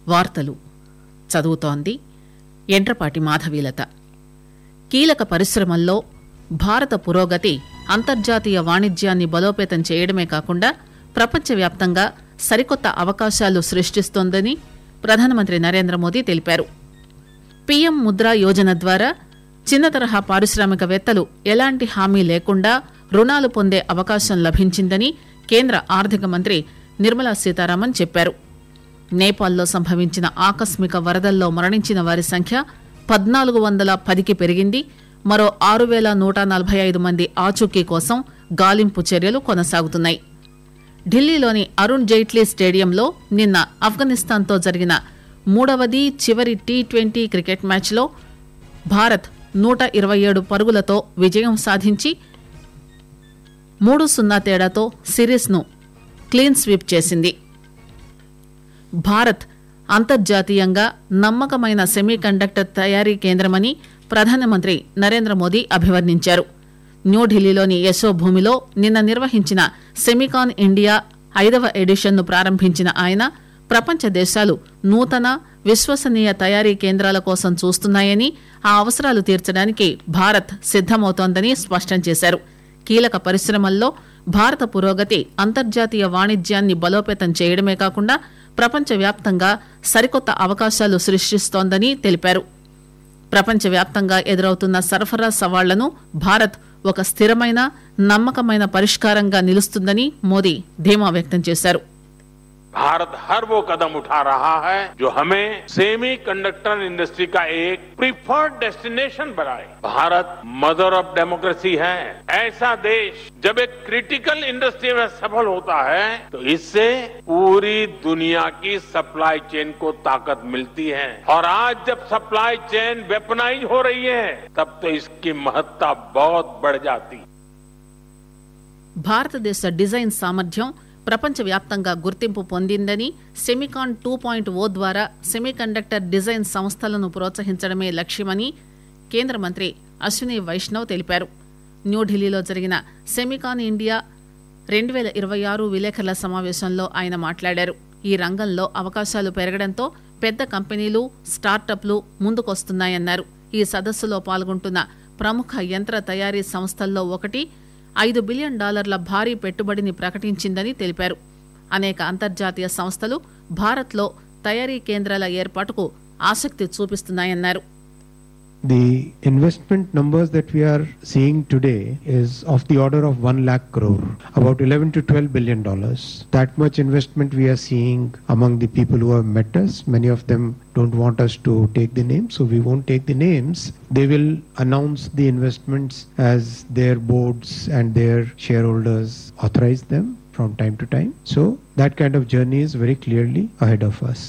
వార్తలు చదువుతోంది ఎండ్రపాటి మాధవీలత కీలక పరిశ్రమల్లో భారత పురోగతి అంతర్జాతీయ వాణిజ్యాన్ని బలోపేతం చేయడమే కాకుండా ప్రపంచవ్యాప్తంగా సరికొత్త అవకాశాలు సృష్టిస్తోందని ప్రధానమంత్రి నరేంద్ర మోదీ తెలిపారు పీఎం ముద్రా యోజన ద్వారా చిన్న తరహా పారిశ్రామికవేత్తలు ఎలాంటి హామీ లేకుండా రుణాలు పొందే అవకాశం లభించిందని కేంద్ర ఆర్థిక మంత్రి నిర్మలా సీతారామన్ చెప్పారు నేపాల్లో సంభవించిన ఆకస్మిక వరదల్లో మరణించిన వారి సంఖ్య పద్నాలుగు వందల పదికి పెరిగింది మరో ఆరు వేల నూట నలభై ఐదు మంది ఆచూకీ కోసం గాలింపు చర్యలు కొనసాగుతున్నాయి ఢిల్లీలోని అరుణ్ జైట్లీ స్టేడియంలో నిన్న ఆఫ్ఘనిస్తాన్తో జరిగిన మూడవది చివరి టీ ట్వంటీ క్రికెట్ మ్యాచ్లో భారత్ నూట ఇరవై ఏడు పరుగులతో విజయం సాధించి మూడు సున్నా తేడాతో సిరీస్ను క్లీన్ స్వీప్ చేసింది భారత్ అంతర్జాతీయంగా నమ్మకమైన సెమీ కండక్టర్ తయారీ కేంద్రమని ప్రధానమంత్రి నరేంద్ర మోదీ అభివర్ణించారు న్యూఢిల్లీలోని యశోభూమిలో నిన్న నిర్వహించిన సెమికాన్ ఇండియా ఐదవ ఎడిషన్ను ప్రారంభించిన ఆయన ప్రపంచ దేశాలు నూతన విశ్వసనీయ తయారీ కేంద్రాల కోసం చూస్తున్నాయని ఆ అవసరాలు తీర్చడానికి భారత్ సిద్దమవుతోందని స్పష్టం చేశారు కీలక పరిశ్రమల్లో భారత పురోగతి అంతర్జాతీయ వాణిజ్యాన్ని బలోపేతం చేయడమే కాకుండా ప్రపంచవ్యాప్తంగా సరికొత్త అవకాశాలు సృష్టిస్తోందని తెలిపారు ప్రపంచవ్యాప్తంగా ఎదురవుతున్న సరఫరా సవాళ్లను భారత్ ఒక స్థిరమైన నమ్మకమైన పరిష్కారంగా నిలుస్తుందని మోదీ ధీమా వ్యక్తం చేశారు भारत हर वो कदम उठा रहा है जो हमें सेमी कंडक्टर इंडस्ट्री का एक प्रीफर्ड डेस्टिनेशन बनाए भारत मदर ऑफ डेमोक्रेसी है ऐसा देश जब एक क्रिटिकल इंडस्ट्री में सफल होता है तो इससे पूरी दुनिया की सप्लाई चेन को ताकत मिलती है और आज जब सप्लाई चेन वेपनाइज हो रही है तब तो इसकी महत्ता बहुत बढ़ जाती है భారతదేశ డిజైన్ సామర్థ్యం ప్రపంచవ్యాప్తంగా గుర్తింపు పొందిందని సెమికాన్ టూ పాయింట్ ఓ ద్వారా సెమీకండక్టర్ డిజైన్ సంస్థలను ప్రోత్సహించడమే లక్ష్యమని కేంద్ర మంత్రి అశ్విని వైష్ణవ్ తెలిపారు న్యూఢిల్లీలో జరిగిన సెమికాన్ ఇండియా రెండు వేల ఇరవై ఆరు విలేకరుల సమావేశంలో ఆయన మాట్లాడారు ఈ రంగంలో అవకాశాలు పెరగడంతో పెద్ద కంపెనీలు స్టార్టప్లు ముందుకొస్తున్నాయన్నారు ఈ సదస్సులో పాల్గొంటున్న ప్రముఖ యంత్ర తయారీ సంస్థల్లో ఒకటి ఐదు బిలియన్ డాలర్ల భారీ పెట్టుబడిని ప్రకటించిందని తెలిపారు అనేక అంతర్జాతీయ సంస్థలు భారత్లో తయారీ కేంద్రాల ఏర్పాటుకు ఆసక్తి చూపిస్తున్నాయన్నారు The investment numbers that we are seeing today is of the order of 1 lakh crore, about 11 to 12 billion dollars. That much investment we are seeing among the people who have met us. Many of them don't want us to take the names, so we won't take the names. They will announce the investments as their boards and their shareholders authorize them from time to time. So that kind of journey is very clearly ahead of us.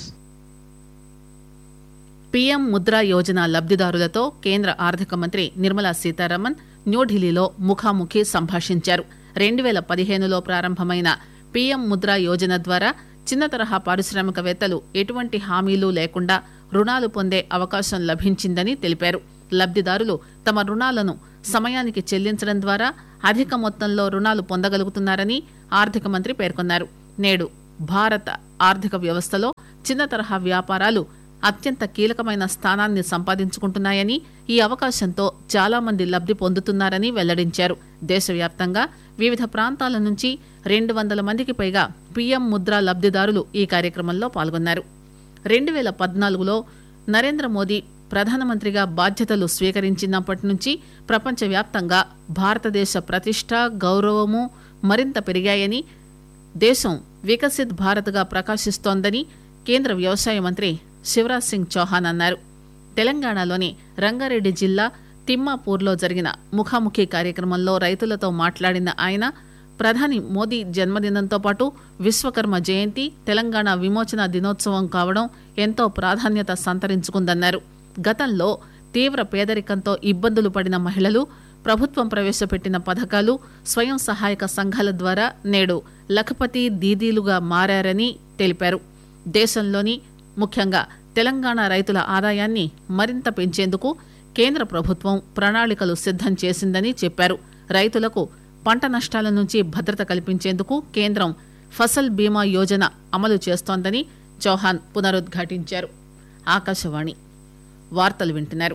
PM Mudra Yojana లబ్దిదారులతో కేంద్ర ఆర్థిక మంత్రి నిర్మలా సీతారామన్ న్యూఢిల్లీలో ముఖాముఖి సంభాషించారు రెండు వేల పదిహేనులో ప్రారంభమైన పీఎం ముద్రా యోజన ద్వారా చిన్న తరహా పారిశ్రామికవేత్తలు ఎటువంటి హామీలు లేకుండా రుణాలు పొందే అవకాశం లభించిందని తెలిపారు లబ్దిదారులు తమ రుణాలను సమయానికి చెల్లించడం ద్వారా అధిక మొత్తంలో రుణాలు పొందగలుగుతున్నారని ఆర్థిక మంత్రి పేర్కొన్నారు నేడు భారత ఆర్థిక వ్యవస్థలో చిన్న తరహా వ్యాపారాలు అత్యంత కీలకమైన స్థానాన్ని సంపాదించుకుంటున్నాయని ఈ అవకాశంతో చాలా మంది లబ్ది పొందుతున్నారని వెల్లడించారు దేశవ్యాప్తంగా వివిధ ప్రాంతాల నుంచి రెండు వందల మందికి పైగా పీఎం ముద్రా లబ్దిదారులు ఈ కార్యక్రమంలో పాల్గొన్నారు రెండు వేల పద్నాలుగులో నరేంద్ర మోదీ ప్రధానమంత్రిగా బాధ్యతలు స్వీకరించినప్పటి నుంచి ప్రపంచవ్యాప్తంగా భారతదేశ ప్రతిష్ట గౌరవము మరింత పెరిగాయని దేశం వికసిత్ భారత్గా ప్రకాశిస్తోందని కేంద్ర వ్యవసాయ మంత్రి శివరాజ్ సింగ్ చౌహాన్ అన్నారు తెలంగాణలోని రంగారెడ్డి జిల్లా తిమ్మాపూర్లో జరిగిన ముఖాముఖి కార్యక్రమంలో రైతులతో మాట్లాడిన ఆయన ప్రధాని మోదీ జన్మదినంతో పాటు విశ్వకర్మ జయంతి తెలంగాణ విమోచన దినోత్సవం కావడం ఎంతో ప్రాధాన్యత సంతరించుకుందన్నారు గతంలో తీవ్ర పేదరికంతో ఇబ్బందులు పడిన మహిళలు ప్రభుత్వం ప్రవేశపెట్టిన పథకాలు స్వయం సహాయక సంఘాల ద్వారా నేడు లఖపతి దీదీలుగా మారని తెలిపారు దేశంలోని ముఖ్యంగా తెలంగాణ రైతుల ఆదాయాన్ని మరింత పెంచేందుకు కేంద్ర ప్రభుత్వం ప్రణాళికలు సిద్దం చేసిందని చెప్పారు రైతులకు పంట నష్టాల నుంచి భద్రత కల్పించేందుకు కేంద్రం ఫసల్ బీమా యోజన అమలు చేస్తోందని చౌహాన్ పునరుద్ఘాటించారు ఆకాశవాణి వార్తలు వింటున్నారు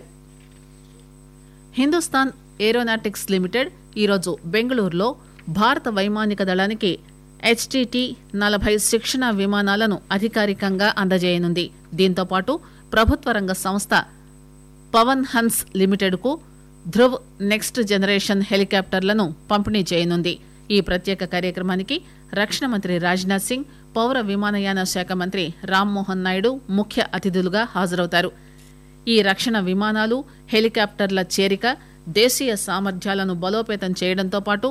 హిందుస్థాన్ ఏరోనాటిక్స్ లిమిటెడ్ ఈరోజు బెంగళూరులో భారత వైమానిక దళానికి హెచ్టిటి నలభై శిక్షణ విమానాలను అధికారికంగా అందజేయనుంది దీంతో పాటు ప్రభుత్వ రంగ సంస్థ పవన్ హన్స్ లిమిటెడ్ కు ధృవ్ నెక్స్ట్ జనరేషన్ హెలికాప్టర్లను పంపిణీ చేయనుంది ఈ ప్రత్యేక కార్యక్రమానికి రక్షణ మంత్రి రాజ్నాథ్ సింగ్ పౌర విమానయాన శాఖ మంత్రి రామ్మోహన్ నాయుడు ముఖ్య అతిథులుగా హాజరవుతారు ఈ రక్షణ విమానాలు హెలికాప్టర్ల చేరిక దేశీయ సామర్థ్యాలను బలోపేతం చేయడంతో పాటు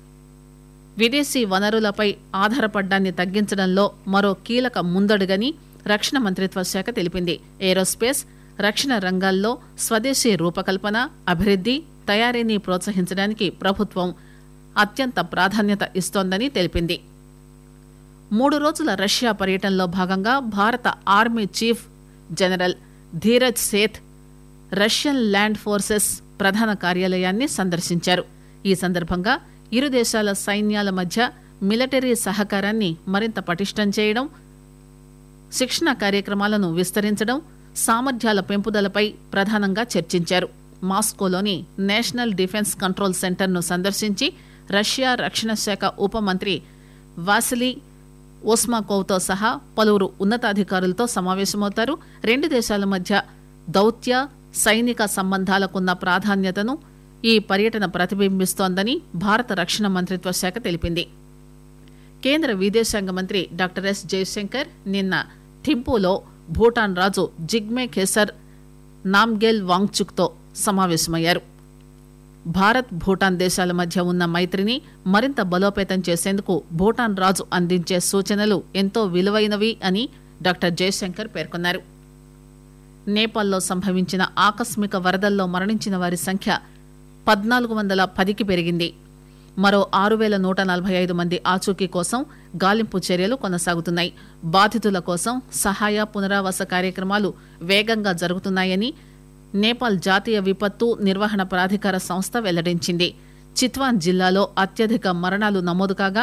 విదేశీ వనరులపై ఆధారపడ్డాన్ని తగ్గించడంలో మరో కీలక ముందడుగని రక్షణ మంత్రిత్వ శాఖ తెలిపింది ఏరోస్పేస్ రక్షణ రంగాల్లో స్వదేశీ రూపకల్పన అభివృద్ది తయారీని ప్రోత్సహించడానికి ప్రభుత్వం అత్యంత ప్రాధాన్యత ఇస్తోందని తెలిపింది మూడు రోజుల రష్యా పర్యటనలో భాగంగా భారత army chief general Dheeraj Seth Russian land forces ప్రధాన కార్యాలయాన్ని సందర్శించారు ఈ సందర్భంగా ఇరు దేశాల సైన్యాల మధ్య మిలిటరీ సహకారాన్ని మరింత పటిష్టం చేయడం శిక్షణ కార్యక్రమాలను విస్తరించడం సామర్థ్యాల పెంపుదలపై ప్రధానంగా చర్చించారు మాస్కోలోని నేషనల్ డిఫెన్స్ కంట్రోల్ సెంటర్ను సందర్శించి రష్యా రక్షణ శాఖ ఉప మంత్రి వాసిలీ ఓస్మాకోవ్తో సహా పలువురు ఉన్నతాధికారులతో సమావేశమవుతారు రెండు దేశాల మధ్య దౌత్య సైనిక సంబంధాలకున్న ప్రాధాన్యతను ఈ పర్యటన ప్రతిబింబిస్తోందని భారత రక్షణ మంత్రిత్వ శాఖ తెలిపింది కేంద్ర విదేశాంగ మంత్రి డాక్టర్ ఎస్ జయశంకర్ నిన్న థింపూలో భూటాన్ రాజు జిగ్మే ఖేసర్ నామ్గేల్ వాంగ్చుక్తో సమావేశమయ్యారు భారత్ భూటాన్ దేశాల మధ్య ఉన్న మైత్రిని మరింత బలోపేతం చేసేందుకు భూటాన్ రాజు అందించే సూచనలు ఎంతో విలువైనవి అని డాక్టర్ జయశంకర్ పేర్కొన్నారు నేపాల్లో సంభవించిన ఆకస్మిక వరదల్లో మరణించిన వారి సంఖ్య పద్నాలుగు వందల పదికి పెరిగింది మరో ఆరు వేల నూట నలభై ఐదు మంది ఆచూకీ కోసం గాలింపు చర్యలు కొనసాగుతున్నాయి బాధితుల కోసం సహాయ పునరావాస కార్యక్రమాలు వేగంగా జరుగుతున్నాయని నేపాల్ జాతీయ విపత్తు నిర్వహణ ప్రాధికార సంస్థ వెల్లడించింది చిత్వాన్ జిల్లాలో అత్యధిక మరణాలు నమోదు కాగా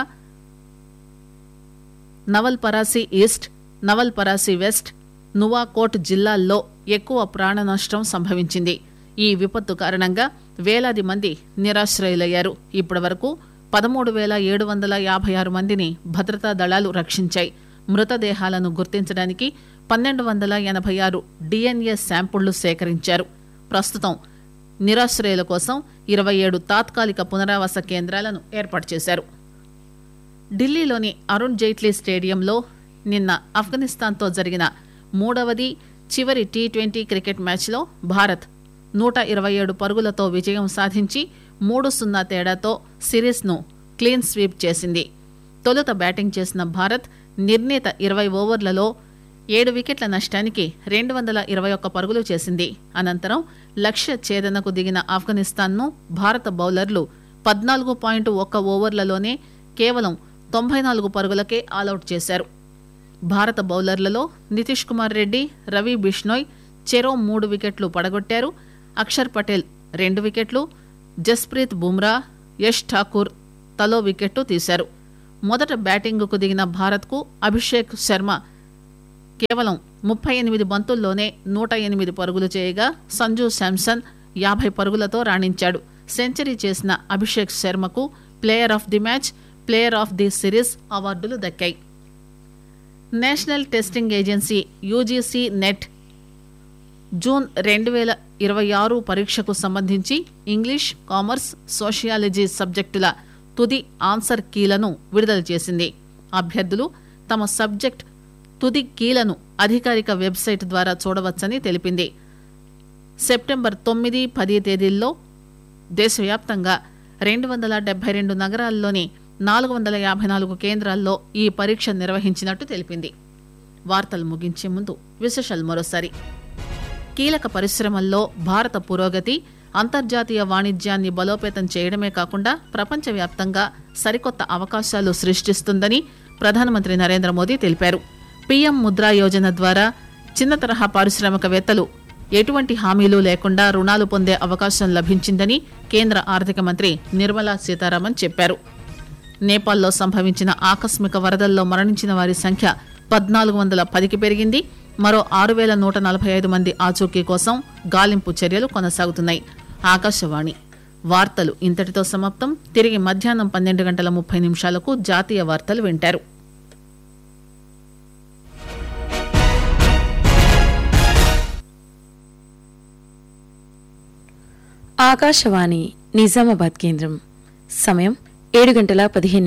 Nawalparasi east Nawalparasi west Nuwakot జిల్లాల్లో ఎక్కువ ప్రాణ నష్టం సంభవించింది ఈ విపత్తు కారణంగా వేలాది మంది నిరాశ్రయులయ్యారు ఇప్పటి వరకు పదమూడు వేల ఏడు వందల యాభై ఆరు మందిని భద్రతా దళాలు రక్షించాయి మృతదేహాలను గుర్తించడానికి పన్నెండు వందల ఎనభై ఆరు డిఎన్ఏ శాంపుళ్లు సేకరించారు ప్రస్తుతం నిరాశ్రయుల కోసం ఇరవై ఏడు తాత్కాలిక పునరావాస కేంద్రాలను ఏర్పాటు చేశారు ఢిల్లీలోని అరుణ్ జైట్లీ స్టేడియంలో నిన్న ఆఫ్ఘనిస్తాన్తో జరిగిన మూడవది చివరి టీ ట్వంటీ క్రికెట్ మ్యాచ్లో భారత్ నూట ఇరవై ఏడు పరుగులతో విజయం సాధించి మూడు సున్నా తేడాతో సిరీస్ను క్లీన్ స్వీప్ చేసింది తొలుత బ్యాటింగ్ చేసిన భారత్ నిర్ణీత ఇరవై ఓవర్లలో ఏడు వికెట్ల నష్టానికి రెండు వందల ఇరవై ఒక్క పరుగులు చేసింది అనంతరం లక్ష్య ఛేదనకు దిగిన ఆఫ్ఘనిస్తాన్ను భారత బౌలర్లు పద్నాలుగు పాయింట్ ఒక్క ఓవర్లలోనే కేవలం తొంభై నాలుగు పరుగులకే ఆలౌట్ చేశారు భారత బౌలర్లలో నితీష్ కుమార్ రెడ్డి రవి బిష్నోయ్ చెరో మూడు వికెట్లు పడగొట్టారు అక్షర్ పటేల్ రెండు వికెట్లు జస్ప్రీత్ బుమ్రా యష్ ఠాకూర్ తలో వికెట్టు తీశారు మొదట బ్యాటింగుకు దిగిన భారత్కు అభిషేక్ శర్మ కేవలం ముప్పై ఎనిమిది బంతుల్లోనే నూట ఎనిమిది పరుగులు చేయగా సంజు శాంసన్ యాభై పరుగులతో రాణించాడు సెంచరీ చేసిన అభిషేక్ శర్మకు player of the match player of the series అవార్డులు దక్కాయి national testing agency UGC net June రెండు వేల ఇరవై ఆరు పరీక్షకు సంబంధించి ఇంగ్లీష్ కామర్స్ సోషియాలజీ సబ్జెక్టుల తుది ఆన్సర్ కీలను విడుదల చేసింది అభ్యర్థులు తమ సబ్జెక్ట్ తుది కీలను అధికారిక వెబ్సైట్ ద్వారా చూడవచ్చని తెలిపింది సెప్టెంబర్ తొమ్మిది పది తేదీల్లో దేశవ్యాప్తంగా రెండు వందల డెబ్బై రెండు నగరాల్లోని నాలుగు వందల యాభై నాలుగు కేంద్రాల్లో ఈ పరీక్ష నిర్వహించినట్టు తెలిపింది వార్తలు ముగించే ముందు విశేషాలు మరోసారి కీలక పరిశ్రమల్లో భారత పురోగతి అంతర్జాతీయ వాణిజ్యాన్ని బలోపేతం చేయడమే కాకుండా ప్రపంచవ్యాప్తంగా సరికొత్త అవకాశాలు సృష్టిస్తుందని ప్రధానమంత్రి నరేంద్ర మోదీ తెలిపారు పీఎం ముద్రా యోజన ద్వారా చిన్న తరహా పారిశ్రామికవేత్తలు ఎటువంటి హామీలు లేకుండా రుణాలు పొందే అవకాశం లభించిందని కేంద్ర ఆర్థిక మంత్రి నిర్మలా సీతారామన్ చెప్పారు నేపాల్లో సంభవించిన ఆకస్మిక వరదల్లో మరణించిన వారి సంఖ్య పద్నాలుగు వందల పదికి పెరిగింది మరో ఆరు వేల నూట నలభై ఐదు మంది ఆచూకీ కోసం గాలింపు చర్యలు కొనసాగుతున్నాయి ఆకాశవాణి వార్తలు ఇంతటితో సమాప్తం తిరిగి మధ్యాహ్నం పన్నెండు గంటల ముప్పై నిమిషాలకు జాతీయ వార్తలు వింటారు ఆకాశవాణి నిజామాబాద్ కేంద్రం సమయం ఏడు గంటల పదిహేను